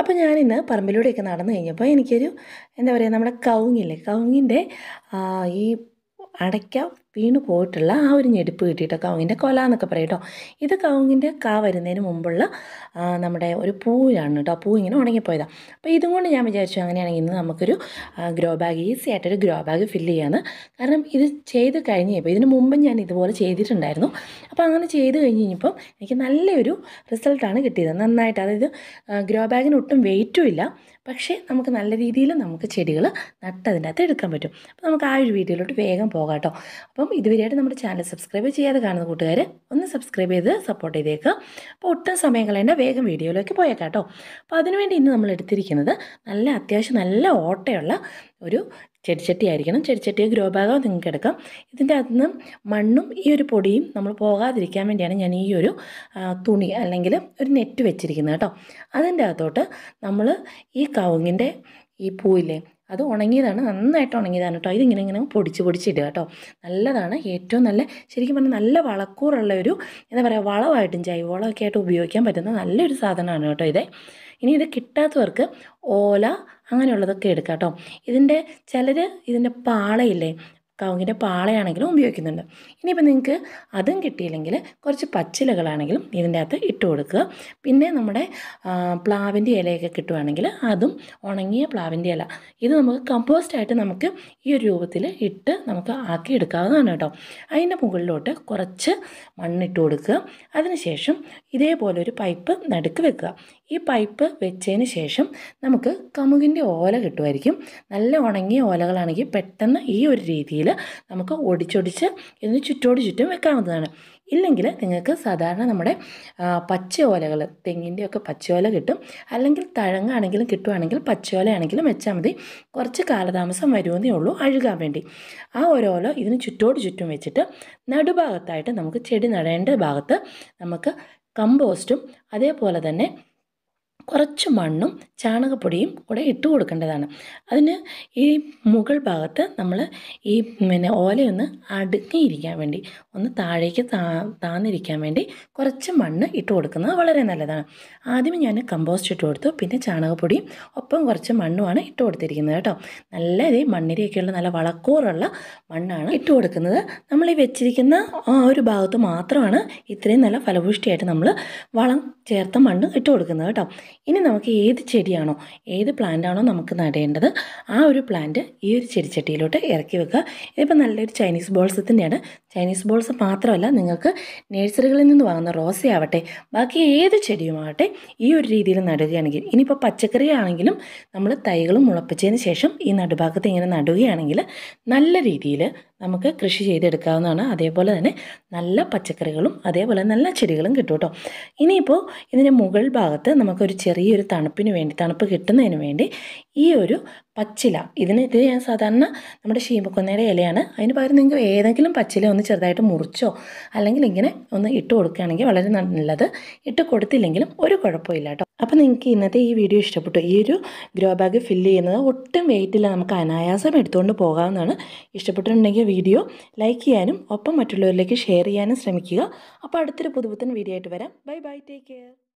അപ്പോൾ ഞാനിന്ന് പറമ്പിലൂടെയൊക്കെ നടന്നു കഴിഞ്ഞപ്പോൾ എനിക്കൊരു എന്താ പറയുക നമ്മുടെ കവുങ്ങില്ലേ കവുങ്ങിൻ്റെ ആ, ഈ അടയ്ക്ക വീണ് പോയിട്ടുള്ള ആ ഒരു ഞെടുപ്പ് കിട്ടിയിട്ടോ കവുങ്ങിൻ്റെ കൊല എന്നൊക്കെ പറയും കേട്ടോ ഇത് കവുങ്ങിൻ്റെ കാ വരുന്നതിന് മുമ്പുള്ള ആ, നമ്മുടെ ഒരു പൂവാണ് കേട്ടോ ആ പൂ ഇങ്ങനെ ഉണങ്ങിപ്പോയതാണ് അപ്പോൾ ഇതും കൊണ്ട് ഞാൻ വിചാരിച്ചു അങ്ങനെയാണെങ്കിൽ ഇന്ന് നമുക്കൊരു ഗ്രോ ബാഗ് ഈസി ആയിട്ടൊരു ഗ്രോ ബാഗ് ഫില്ല് ചെയ്യാന്ന് കാരണം ഇത് ചെയ്ത് കഴിഞ്ഞ് കഴിഞ്ഞപ്പോൾ ഇതിന് മുമ്പ് ഞാൻ ഇതുപോലെ ചെയ്തിട്ടുണ്ടായിരുന്നു അപ്പോൾ അങ്ങനെ ചെയ്ത് കഴിഞ്ഞ് കഴിഞ്ഞപ്പം എനിക്ക് നല്ലൊരു റിസൾട്ടാണ് കിട്ടിയത് നന്നായിട്ട് അതായത് ഗ്രോ ബാഗിന് ഒട്ടും വെയിറ്റും ഇല്ല പക്ഷേ നമുക്ക് നല്ല രീതിയിൽ നമുക്ക് ചെടികൾ നട്ടതിൻ്റെ അകത്ത് എടുക്കാൻ പറ്റും അപ്പോൾ നമുക്ക് ആ ഒരു വീഡിയോയിലോട്ട് വേഗം പോകാം കേട്ടോ അപ്പം ഇതുവരെയായിട്ട് നമ്മുടെ ചാനൽ സബ്സ്ക്രൈബ് ചെയ്യാതെ കാണുന്ന കൂട്ടുകാർ ഒന്ന് സബ്സ്ക്രൈബ് ചെയ്ത് സപ്പോർട്ട് ചെയ്തേക്കുക അപ്പോൾ ഒട്ടും സമയം കളയേണ്ട വേഗം വീഡിയോയിലേക്ക് പോയേക്കാം കേട്ടോ അപ്പോൾ അതിനുവേണ്ടി ഇന്ന് നമ്മൾ എടുത്തിരിക്കുന്നത് നല്ല അത്യാവശ്യം നല്ല ഓട്ടയുള്ള ഒരു ചെടിച്ചട്ടി ആയിരിക്കണം ചെടിച്ചട്ടിയോ ഗ്രോ ബാഗോ നിങ്ങൾക്ക് എടുക്കാം ഇതിൻ്റെ അകത്ത് നിന്ന് മണ്ണും ഈ ഒരു പൊടിയും നമ്മൾ പോകാതിരിക്കാൻ വേണ്ടിയാണ് ഞാൻ ഈ ഒരു ആ, തുണി അല്ലെങ്കിൽ ഒരു നെറ്റ് വെച്ചിരിക്കുന്നത് കേട്ടോ അതിൻ്റെ അകത്തോട്ട് നമ്മൾ ഈ കവുങ്ങിൻ്റെ ഈ പൂവില്ലേ അത് ഉണങ്ങിയതാണ് നന്നായിട്ട് ഉണങ്ങിയതാണ് കേട്ടോ ഇതിങ്ങനെ ഇങ്ങനെ പൊടിച്ച് പൊടിച്ചിടുക കേട്ടോ നല്ലതാണ് ഏറ്റവും നല്ല ശരിക്കും പറഞ്ഞാൽ നല്ല വളക്കൂറുള്ള ഒരു എന്താ പറയുക വളമായിട്ടും ജൈവവളമൊക്കെ ആയിട്ട് ഉപയോഗിക്കാൻ പറ്റുന്ന നല്ലൊരു സാധനമാണ് കേട്ടോ ഇത് ഇനി ഇത് കിട്ടാത്തവർക്ക് ഓല അങ്ങനെയുള്ളതൊക്കെ എടുക്കാം കേട്ടോ ഇതിൻ്റെ ചിലർ ഇതിൻ്റെ പാളയില്ലേ കവുങ്ങിൻ്റെ പാളയാണെങ്കിലും ഉപയോഗിക്കുന്നുണ്ട് ഇനിയിപ്പോൾ നിങ്ങൾക്ക് അതും കിട്ടിയില്ലെങ്കിൽ കുറച്ച് പച്ചിലകളാണെങ്കിലും ഇതിൻ്റെ അകത്ത് ഇട്ട് കൊടുക്കുക പിന്നെ നമ്മുടെ ആ, പ്ലാവിൻ്റെ ഇലയൊക്കെ കിട്ടുവാണെങ്കിൽ അതും ഉണങ്ങിയ പ്ലാവിൻ്റെ ഇല ഇത് നമുക്ക് കമ്പോസ്റ്റായിട്ട് നമുക്ക് ഈ ഒരു രൂപത്തിൽ ഇട്ട് നമുക്ക് ആക്കി എടുക്കാവുന്നതാണ് കേട്ടോ അതിൻ്റെ മുകളിലോട്ട് കുറച്ച് മണ്ണിട്ട് കൊടുക്കുക അതിനുശേഷം ഇതേപോലെ ഒരു പൈപ്പ് നടുക്ക് വെക്കുക ഈ പൈപ്പ് വെച്ചതിന് ശേഷം നമുക്ക് കമുകിൻ്റെ ഓല കിട്ടുമായിരിക്കും നല്ല ഉണങ്ങിയ ഓലകളാണെങ്കിൽ പെട്ടെന്ന് ഈ ഒരു രീതിയിൽ നമുക്ക് ഒടിച്ചൊടിച്ച് ഇതിന് ചുറ്റോട് ചുറ്റും വെക്കാവുന്നതാണ് ഇല്ലെങ്കിൽ നിങ്ങൾക്ക് സാധാരണ നമ്മുടെ ആ, പച്ച ഓലകൾ തെങ്ങിൻ്റെയൊക്കെ പച്ചയോല കിട്ടും അല്ലെങ്കിൽ തഴങ്ങാണെങ്കിലും കിട്ടുവാണെങ്കിൽ പച്ചയോലയാണെങ്കിലും വെച്ചാൽ മതി കുറച്ച് കാലതാമസം വരുമെന്നേ ഉള്ളൂ അഴുകാൻ വേണ്ടി ആ ഒരു ഓല ഇതിന് ചുറ്റോട് ചുറ്റും വെച്ചിട്ട് നടുഭാഗത്തായിട്ട് നമുക്ക് ചെടി നടേണ്ട ഭാഗത്ത് നമുക്ക് കമ്പോസ്റ്റും അതേപോലെ തന്നെ കുറച്ച് മണ്ണും ചാണകപ്പൊടിയും കൂടെ ഇട്ട് കൊടുക്കേണ്ടതാണ് അതിന് ഈ മുകൾ ഭാഗത്ത് നമ്മൾ ഈ പിന്നെ ഓലയൊന്ന് അടുങ്ങിയിരിക്കാൻ വേണ്ടി ഒന്ന് താഴേക്ക് താ താന്നിരിക്കാൻ വേണ്ടി കുറച്ച് മണ്ണ് ഇട്ട് കൊടുക്കുന്നത് വളരെ നല്ലതാണ് ആദ്യം ഞാൻ കമ്പോസ്റ്റ് ഇട്ട് കൊടുത്തു പിന്നെ ചാണകപ്പൊടിയും ഒപ്പം കുറച്ച് മണ്ണുമാണ് ഇട്ട് കൊടുത്തിരിക്കുന്നത് കേട്ടോ നല്ല ഇത് മണ്ണിരയൊക്കെയുള്ള നല്ല വളക്കൂറുള്ള മണ്ണാണ് ഇട്ട് കൊടുക്കുന്നത് നമ്മൾ ഈ വെച്ചിരിക്കുന്ന ആ ഒരു ഭാഗത്ത് മാത്രമാണ് ഇത്രയും നല്ല ഫലപുഷ്ടിയായിട്ട് നമ്മൾ വളം ചേർത്ത മണ്ണ് ഇട്ട് കൊടുക്കുന്നത് കേട്ടോ ഇനി നമുക്ക് ഏത് ചെടിയാണോ ഏത് പ്ലാന്റ് ആണോ നമുക്ക് നടേണ്ടത് ആ ഒരു പ്ലാന്റ് ഈ ഒരു ചെടിച്ചട്ടിയിലോട്ട് ഇറക്കി വെക്കുക ഇതിപ്പോൾ നല്ലൊരു ചൈനീസ് ബോൾസത്തിൻ്റെയാണ് ചൈനീസ് ബോൾസ് മാത്രമല്ല നിങ്ങൾക്ക് നഴ്സറികളിൽ നിന്ന് വാങ്ങുന്ന റോസയാവട്ടെ ബാക്കി ഏത് ചെടിയുമാവട്ടെ ഈ ഒരു രീതിയിൽ നടുകയാണെങ്കിൽ ഇനിയിപ്പോൾ പച്ചക്കറി ആണെങ്കിലും നമ്മൾ തൈകളും മുളപ്പിച്ചതിന് ശേഷം ഈ നടുഭാഗത്ത് ഇങ്ങനെ നടുകയാണെങ്കിൽ നല്ല രീതിയിൽ നമുക്ക് കൃഷി ചെയ്തെടുക്കാവുന്നതാണ് അതേപോലെ തന്നെ നല്ല പച്ചക്കറികളും അതേപോലെ നല്ല ചെടികളും കിട്ടും കേട്ടോ ഇനിയിപ്പോൾ ഇതിൻ്റെ മുകൾ ഭാഗത്ത് നമുക്കൊരു ചെറിയൊരു തണുപ്പിന് വേണ്ടി തണുപ്പ് കിട്ടുന്നതിന് വേണ്ടി ഈ ഒരു പച്ചില ഇതിന് ഇത് ഞാൻ സാധാരണ നമ്മുടെ ശീമക്കൊന്നയുടെ ഇലയാണ് അതിന് പകരം നിങ്ങൾക്ക് ഏതെങ്കിലും പച്ചില ഒന്ന് ചെറുതായിട്ട് മുറിച്ചോ അല്ലെങ്കിൽ ഇങ്ങനെ ഒന്ന് ഇട്ട് കൊടുക്കുകയാണെങ്കിൽ വളരെ നല്ലത് ഇട്ട് കൊടുത്തില്ലെങ്കിലും ഒരു കുഴപ്പമില്ല കേട്ടോ അപ്പോൾ നിങ്ങൾക്ക് ഇന്നത്തെ ഈ വീഡിയോ ഇഷ്ടപ്പെട്ടു ഈ ഒരു ഗ്രോ ബാഗ് ഫില്ല് ചെയ്യുന്നത് ഒട്ടും വെയിറ്റില്ല നമുക്ക് അനായാസം എടുത്തുകൊണ്ട് പോകാവുന്നതാണ് ഇഷ്ടപ്പെട്ടിട്ടുണ്ടെങ്കിൽ വീഡിയോ ലൈക്ക് ചെയ്യാനും ഒപ്പം മറ്റുള്ളവരിലേക്ക് ഷെയർ ചെയ്യാനും ശ്രമിക്കുക അപ്പോൾ അടുത്തൊരു പുതുപുത്തൻ വീഡിയോ ആയിട്ട് വരാം ബൈ ബൈ ടേക്ക് കെയർ